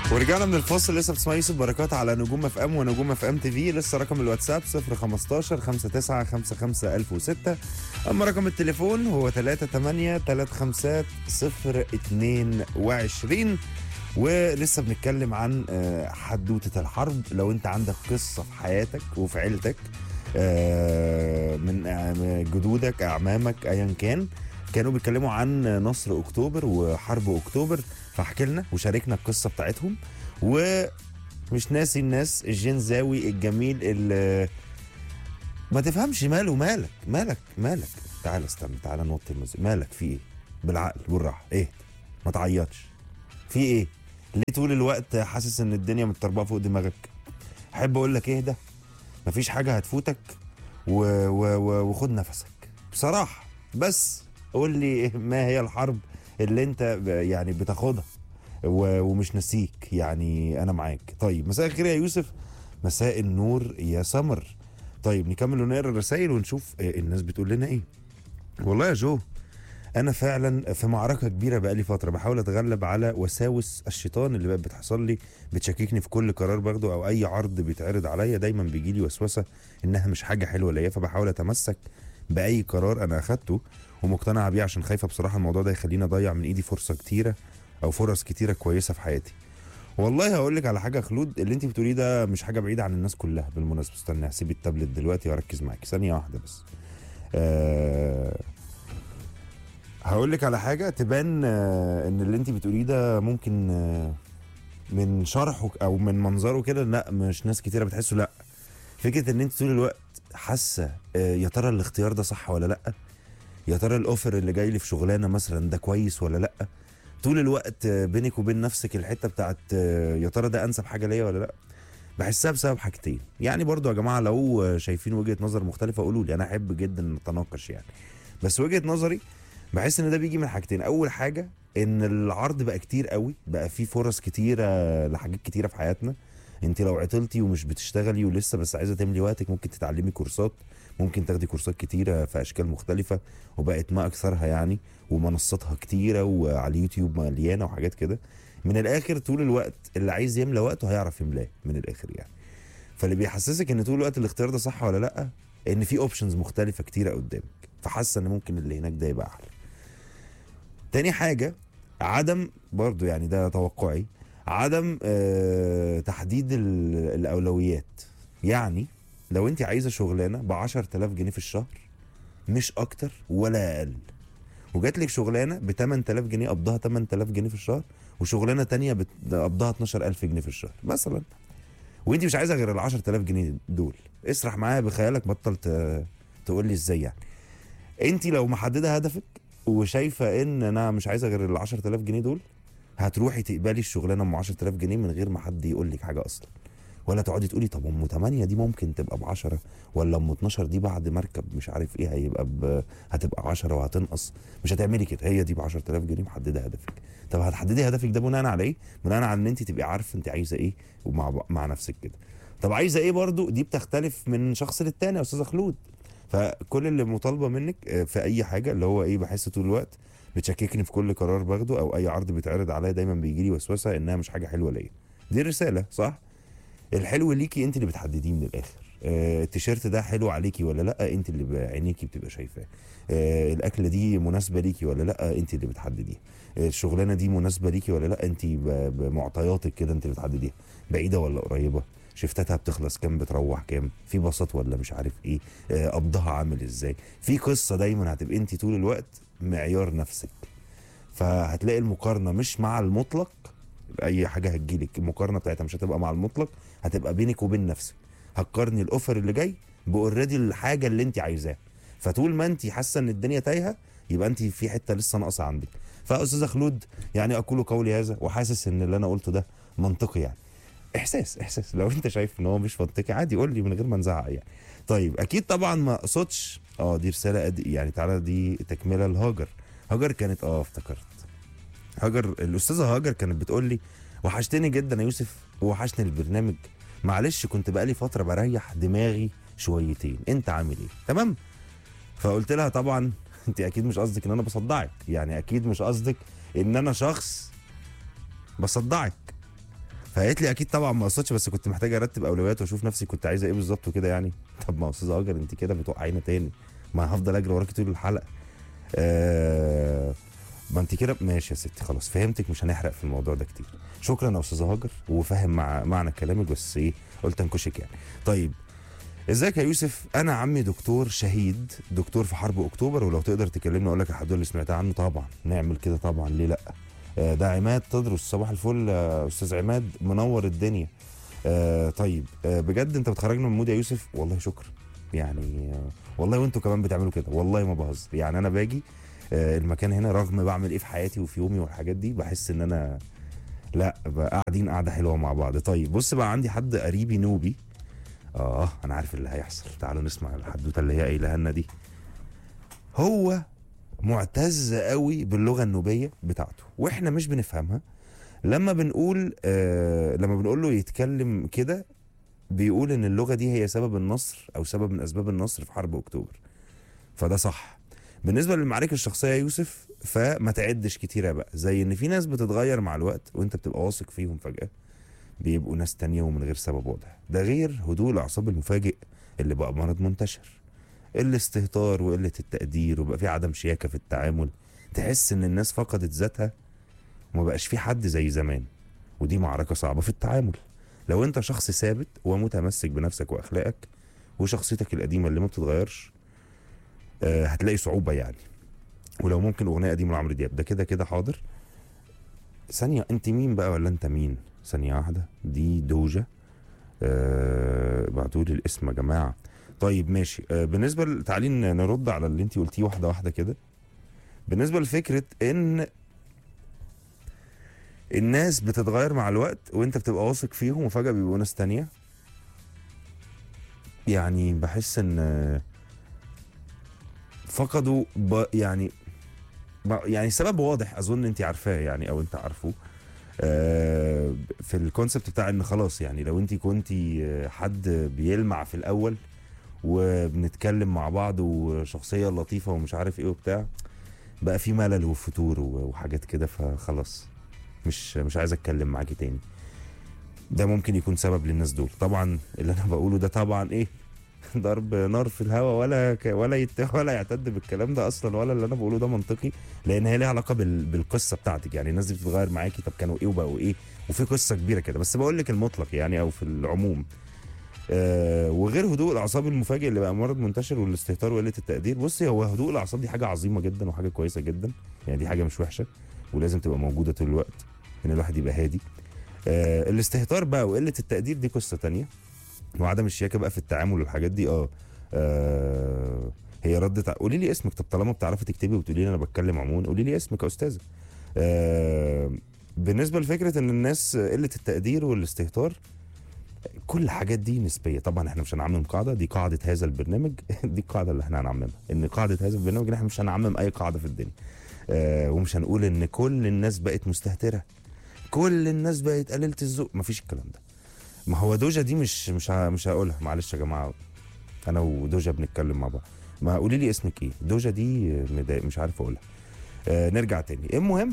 ورجعنا من الفاصل لسه بتسمع يوسف بركات على نجوم اف ام ونجوم اف ام تي في لسه رقم الواتساب 015 59 55 1006 اما رقم التليفون هو 38 35 022 ولسه بنتكلم عن آه، حدوته الحرب لو انت عندك قصه في حياتك وفي عيلتك آه، من آه، جدودك اعمامك ايا كان كانوا بيتكلموا عن نصر اكتوبر وحرب اكتوبر فاحكي لنا وشاركنا القصه بتاعتهم ومش ناسي الناس الجنزاوي الجميل اللي ما تفهمش ماله مالك مالك مالك تعال استنى تعال نوطي الموسيقى مالك في ايه بالعقل والراحه ايه ما تعيطش في ايه ليه طول الوقت حاسس ان الدنيا متطربقه فوق دماغك احب اقول لك ايه ده مفيش حاجه هتفوتك و... و... و... وخد نفسك بصراحه بس قول لي ما هي الحرب اللي انت ب- يعني بتاخدها و... ومش ناسيك يعني انا معاك طيب مساء الخير يا يوسف مساء النور يا سمر طيب نكمل ونقرا الرسائل ونشوف آه، الناس بتقول لنا ايه والله يا جو انا فعلا في معركه كبيره بقالي فتره بحاول اتغلب على وساوس الشيطان اللي بقت بتحصل لي بتشككني في كل قرار باخده او اي عرض بيتعرض عليا دايما بيجي لي وسوسه انها مش حاجه حلوه ليا فبحاول اتمسك باي قرار انا اخدته ومقتنعه بيه عشان خايفه بصراحه الموضوع ده يخليني اضيع من ايدي فرصه كتيره او فرص كتيره كويسه في حياتي والله هقول لك على حاجه يا خلود اللي انت بتقوليه ده مش حاجه بعيده عن الناس كلها بالمناسبه استنى هسيب التابلت دلوقتي واركز معاك ثانيه واحده بس أه هقول لك على حاجه تبان آه، ان اللي انت بتقوليه ده ممكن آه، من شرحه او من منظره كده لا مش ناس كتيره بتحسه لا فكره ان انت طول الوقت حاسه آه، يا ترى الاختيار ده صح ولا لا يا ترى الاوفر اللي جاي لي في شغلانه مثلا ده كويس ولا لا طول الوقت آه، بينك وبين نفسك الحته بتاعت آه، يا ترى ده انسب حاجه ليا ولا لا بحسها بسبب حاجتين يعني برضو يا جماعه لو آه، شايفين وجهه نظر مختلفه قولوا لي انا احب جدا نتناقش يعني بس وجهه نظري بحس ان ده بيجي من حاجتين اول حاجه ان العرض بقى كتير قوي بقى فيه فرص كتيره لحاجات كتيره في حياتنا انت لو عطلتي ومش بتشتغلي ولسه بس عايزه تملي وقتك ممكن تتعلمي كورسات ممكن تاخدي كورسات كتيره في اشكال مختلفه وبقت ما اكثرها يعني ومنصاتها كتيره وعلى اليوتيوب مليانه وحاجات كده من الاخر طول الوقت اللي عايز يملى وقته هيعرف يملاه من الاخر يعني فاللي بيحسسك ان طول الوقت الاختيار ده صح ولا لا ان في اوبشنز مختلفه كتيره قدامك فحاسه ان ممكن اللي هناك ده يبقى احلى تاني حاجه عدم برضو يعني ده توقعي عدم آه تحديد ال- الاولويات يعني لو انت عايزه شغلانه ب 10000 جنيه في الشهر مش اكتر ولا اقل وجات لك شغلانه ب 8000 جنيه قبضها 8000 جنيه في الشهر وشغلانه تانية بت- قبضها 12000 جنيه في الشهر مثلا وانت مش عايزه غير ال 10000 جنيه دول اسرح معايا بخيالك بطل ت- تقول لي ازاي يعني انت لو محدده هدفك وشايفه ان انا مش عايزه غير ال 10000 جنيه دول هتروحي تقبلي الشغلانه ام 10000 جنيه من غير ما حد يقول لك حاجه اصلا ولا تقعدي تقولي طب ام 8 دي ممكن تبقى ب 10 ولا ام 12 دي بعد مركب مش عارف ايه هيبقى ب... هتبقى 10 وهتنقص مش هتعملي كده هي دي ب 10000 جنيه محدده هدفك طب هتحددي هدفك ده بناء على ايه بناء على ان انت تبقي عارفه انت عايزه ايه ومع مع نفسك كده طب عايزه ايه برضو دي بتختلف من شخص للتاني يا استاذه خلود فكل اللي مطالبه منك آه، في اي حاجه اللي هو ايه بحس طول الوقت بتشككني في كل قرار باخده او اي عرض بيتعرض عليا دايما بيجي لي وسوسه انها مش حاجه حلوه ليا دي الرساله صح الحلو ليكي انت اللي بتحدديه من الاخر آه، التيشيرت ده حلو عليكي ولا لا انت اللي بعينيكي بتبقى شايفاه آه، الاكله دي مناسبه ليكي ولا لا انت اللي بتحدديها آه، الشغلانه دي مناسبه ليكي ولا لا انت ب- بمعطياتك كده انت اللي بتحدديها بعيده ولا قريبه شفتاتها بتخلص كام بتروح كام في بساط ولا مش عارف ايه آه، قبضها عامل ازاي في قصه دايما هتبقى انت طول الوقت معيار نفسك فهتلاقي المقارنه مش مع المطلق اي حاجه هتجيلك المقارنه بتاعتها مش هتبقى مع المطلق هتبقى بينك وبين نفسك هتقارني الاوفر اللي جاي باوريدي الحاجه اللي انت عايزاها فطول ما انت حاسه ان الدنيا تايهه يبقى انت في حته لسه ناقصه عندك فاستاذه خلود يعني اقول قولي هذا وحاسس ان اللي انا قلته ده منطقي يعني احساس احساس لو انت شايف ان هو مش منطقي عادي قول لي من غير ما نزعق يعني طيب اكيد طبعا ما اقصدش اه دي رساله قد يعني تعالى دي تكمله لهاجر هاجر كانت اه افتكرت هاجر الاستاذه هاجر كانت بتقول لي وحشتني جدا يا يوسف وحشني البرنامج معلش كنت بقالي فتره بريح دماغي شويتين انت عامل ايه تمام فقلت لها طبعا انت اكيد مش قصدك ان انا بصدعك يعني اكيد مش قصدك ان انا شخص بصدعك فقالت لي اكيد طبعا ما قصدتش بس كنت محتاج ارتب اولويات واشوف نفسي كنت عايزه ايه بالظبط وكده يعني طب ما يا استاذه هاجر انت كده بتوقعينا تاني ما هفضل اجري وراكي طول الحلقه آه ما انت كده ماشي يا ستي خلاص فهمتك مش هنحرق في الموضوع ده كتير شكرا يا استاذه هاجر وفاهم مع معنى كلامك بس ايه قلت انكشك يعني طيب ازيك يا يوسف انا عمي دكتور شهيد دكتور في حرب اكتوبر ولو تقدر تكلمني اقول لك الحدوته اللي سمعتها عنه طبعا نعمل كده طبعا ليه لا آه، ده عماد تدرس صباح الفل يا استاذ عماد منور الدنيا آه طيب آه بجد انت بتخرجنا من مود يا يوسف والله شكرا يعني آه والله وانتوا كمان بتعملوا كده والله ما بهزر يعني انا باجي آه المكان هنا رغم بعمل ايه في حياتي وفي يومي والحاجات دي بحس ان انا لا بقى قاعدين قاعده حلوه مع بعض طيب بص بقى عندي حد قريبي نوبي اه انا عارف اللي هيحصل تعالوا نسمع الحدوته اللي هي قايلها لنا دي هو معتز قوي باللغه النوبيه بتاعته واحنا مش بنفهمها لما بنقول آه لما بنقول له يتكلم كده بيقول ان اللغه دي هي سبب النصر او سبب من اسباب النصر في حرب اكتوبر فده صح بالنسبه للمعارك الشخصيه يا يوسف فما تعدش كتيره بقى زي ان في ناس بتتغير مع الوقت وانت بتبقى واثق فيهم فجاه بيبقوا ناس تانية ومن غير سبب واضح ده غير هدوء الاعصاب المفاجئ اللي بقى مرض منتشر الاستهتار وقله التقدير وبقى في عدم شياكه في التعامل تحس ان الناس فقدت ذاتها وما بقاش في حد زي زمان ودي معركه صعبه في التعامل لو انت شخص ثابت ومتمسك بنفسك واخلاقك وشخصيتك القديمه اللي ما بتتغيرش آه هتلاقي صعوبه يعني ولو ممكن اغنيه قديمه لعمرو دياب ده كده كده حاضر ثانيه انت مين بقى ولا انت مين ثانيه واحده دي دوجه آه ابعتوا لي الاسم يا جماعه طيب ماشي آه بالنسبه ل- تعالي ن- نرد على اللي انت قلتيه واحده واحده كده بالنسبه لفكره ان الناس بتتغير مع الوقت وانت بتبقى واثق فيهم وفجاه بيبقوا ناس تانية يعني بحس ان فقدوا ب يعني ب- يعني السبب واضح اظن انت عارفاه يعني او انت عارفه آه، في الكونسبت بتاع ان خلاص يعني لو انت كنتي آه، حد بيلمع في الاول وبنتكلم مع بعض وشخصيه لطيفه ومش عارف ايه وبتاع بقى في ملل وفتور و- وحاجات كده فخلاص مش مش عايز اتكلم معاكي تاني ده ممكن يكون سبب للناس دول طبعا اللي انا بقوله ده طبعا ايه ضرب نار في الهواء ولا ك... ولا يت... ولا يعتد بالكلام ده اصلا ولا اللي انا بقوله ده منطقي لان هي ليها علاقه بال... بالقصه بتاعتك يعني الناس دي بتتغير معاكي طب كانوا ايه وبقوا ايه وفي قصه كبيره كده بس بقول لك المطلق يعني او في العموم آه وغير هدوء الاعصاب المفاجئ اللي بقى مرض منتشر والاستهتار وقله التقدير بصي هو هدوء الاعصاب دي حاجه عظيمه جدا وحاجه كويسه جدا يعني دي حاجه مش وحشه ولازم تبقى موجوده طول الوقت ان الواحد يبقى هادي آه الاستهتار بقى وقله التقدير دي قصه تانية وعدم الشياكه بقى في التعامل والحاجات دي اه, آه هي ردت ع- قولي لي اسمك طب طالما بتعرفي تكتبي وتقولي لي انا بتكلم عموما قولي لي اسمك يا استاذه آه بالنسبه لفكره ان الناس قله التقدير والاستهتار كل الحاجات دي نسبيه طبعا احنا مش هنعمم قاعده دي قاعده هذا البرنامج دي القاعده اللي احنا هنعممها ان قاعده هذا البرنامج ان احنا مش هنعمم اي قاعده في الدنيا آه ومش هنقول ان كل الناس بقت مستهتره كل الناس بقت قليله الذوق مفيش الكلام ده ما هو دوجا دي مش مش ه- مش هقولها معلش يا جماعه انا ودوجا بنتكلم مع بعض ما قولي لي اسمك ايه دوجا دي مضايق مش عارف اقولها آه نرجع تاني المهم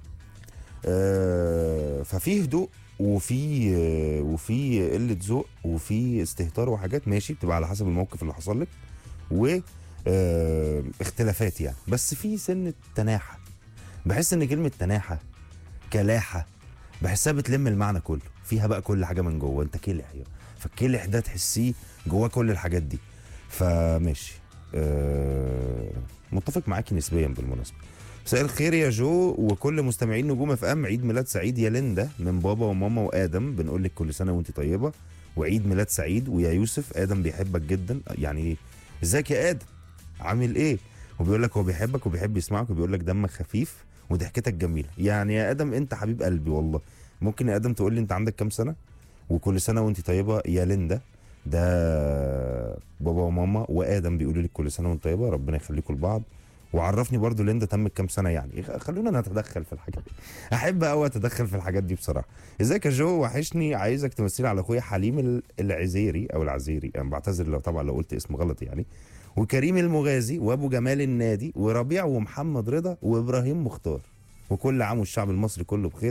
آه ففي هدوء وفي آه وفي قله ذوق وفي استهتار وحاجات ماشي بتبقى على حسب الموقف اللي حصل لك و آه اختلافات يعني بس في سنه تناحه بحس ان كلمه تناحه كلاحه بحسها بتلم المعنى كله فيها بقى كل حاجه من جوه انت كلح يا فالكلح ده تحسيه جواه كل الحاجات دي فماشي آه متفق معاكي نسبيا بالمناسبه مساء الخير يا جو وكل مستمعين نجوم اف ام عيد ميلاد سعيد يا ليندا من بابا وماما وادم بنقول لك كل سنه وانت طيبه وعيد ميلاد سعيد ويا يوسف ادم بيحبك جدا يعني ازيك يا ادم عامل ايه وبيقول لك هو بيحبك وبيحب يسمعك وبيقول لك دمك خفيف وضحكتك جميله يعني يا ادم انت حبيب قلبي والله ممكن يا ادم تقول لي انت عندك كام سنه وكل سنه وانت طيبه يا ليندا ده بابا وماما وادم بيقولوا لك كل سنه وانت طيبه ربنا يخليكم لبعض وعرفني برضو ليندا تمت كام سنه يعني خ- خلونا نتدخل في الحاجات دي احب قوي اتدخل في الحاجات دي بصراحه ازيك يا جو وحشني عايزك تمثلي على اخويا حليم ال- العزيري او العزيري انا بعتذر لو طبعا لو قلت اسم غلط يعني وكريم المغازي وابو جمال النادي وربيع ومحمد رضا وابراهيم مختار وكل عام والشعب المصري كله بخير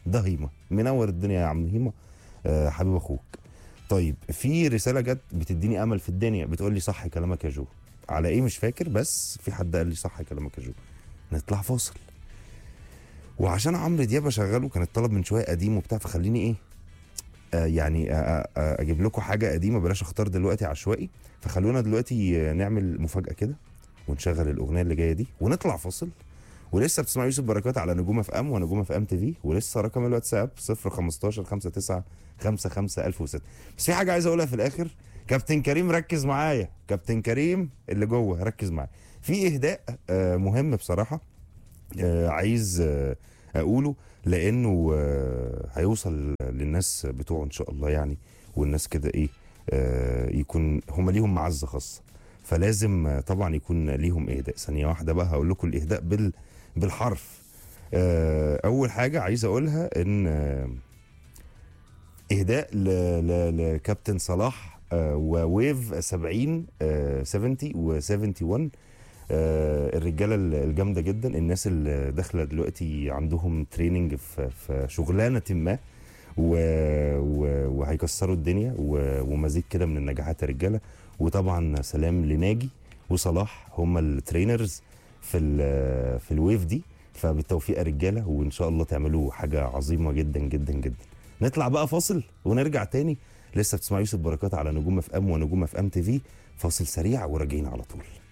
ده هيما منور الدنيا يا عم هيما آه حبيب اخوك طيب في رساله جت بتديني امل في الدنيا بتقول لي صح كلامك يا جو على ايه مش فاكر بس في حد قال لي صح كلامك يا جو نطلع فاصل وعشان عمرو دياب اشغله كان الطلب من شويه قديم وبتاع فخليني ايه آه يعني آه آه اجيب لكم حاجه قديمه بلاش اختار دلوقتي عشوائي فخلونا دلوقتي آه، نعمل مفاجاه كده ونشغل الاغنيه اللي جايه دي ونطلع فاصل ولسه بتسمع يوسف بركات على نجوم اف ام ونجوم اف ام تي في ولسه رقم الواتساب 015 59 55 1006 بس في حاجه عايز اقولها في الاخر كابتن كريم ركز معايا كابتن كريم اللي جوه ركز معايا في اهداء آه، مهم بصراحه آه، عايز آه، اقوله لانه آه، هيوصل للناس بتوعه ان شاء الله يعني والناس كده ايه آه، يكون هم ليهم معزه خاصه فلازم آه، طبعا يكون ليهم اهداء ثانيه واحده بقى هقول لكم الاهداء بال بالحرف آه، اول حاجه عايز اقولها ان آه، اهداء ل- ل- لكابتن صلاح آه، وويف 70 آه، 70 و71 آه، الرجاله ال- الجامده جدا الناس اللي داخله دلوقتي عندهم تريننج في في شغلانه ما و... و... وهيكسروا الدنيا و... ومزيد كده من النجاحات يا رجاله وطبعا سلام لناجي وصلاح هم الترينرز في ال... في الويف دي فبالتوفيق يا رجاله وان شاء الله تعملوا حاجه عظيمه جدا جدا جدا نطلع بقى فاصل ونرجع تاني لسه بتسمع يوسف بركات على نجوم اف ام ونجوم اف ام تي في فاصل سريع وراجعين على طول